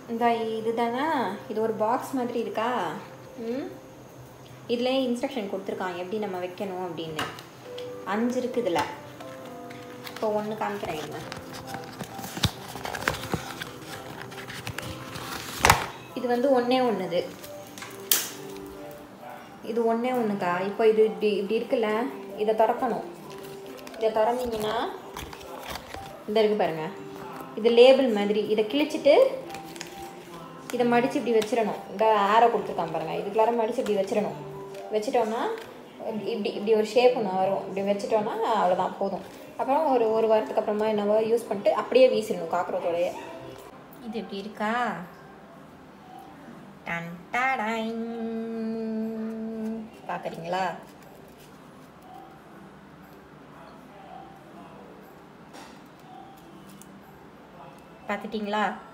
இந்த இதுதானா இது ஒரு பாக்ஸ் மாதிரி இருக்கா ம் இதில் இன்ஸ்ட்ரக்ஷன் கொடுத்துருக்கான் எப்படி நம்ம வைக்கணும் அப்படின்னு அஞ்சு இருக்குது இதில் இப்போ ஒன்று காமிக்கிறேன் இருங்க. இது வந்து ஒன்றே ஒன்றுது இது ஒன்றே ஒன்றுக்கா இப்போ இது இப்படி இப்படி இருக்குல்ல இதை திறக்கணும் இதை திறந்தீங்கன்னா இந்த இருக்கு பாருங்க இது லேபிள் மாதிரி இதை கிழிச்சிட்டு இதை மடித்து இப்படி வச்சிடணும் இந்த ஆரோ கொடுத்துருக்கான் பாருங்க இதுக்குள்ளார மடித்து இப்படி வச்சிடணும் வச்சிட்டோன்னா இப்படி இப்படி ஒரு ஷேப் ஒன்று வரும் இப்படி வச்சிட்டோன்னா அவ்வளோதான் போதும் அப்புறம் ஒரு ஒரு வாரத்துக்கு அப்புறமா என்னவோ யூஸ் பண்ணிட்டு அப்படியே வீசிடணும் காக்கரோச்சோடைய இது எப்படி இருக்கா டன் டடைங். பார்க்குறீங்களா பார்த்துட்டிங்களா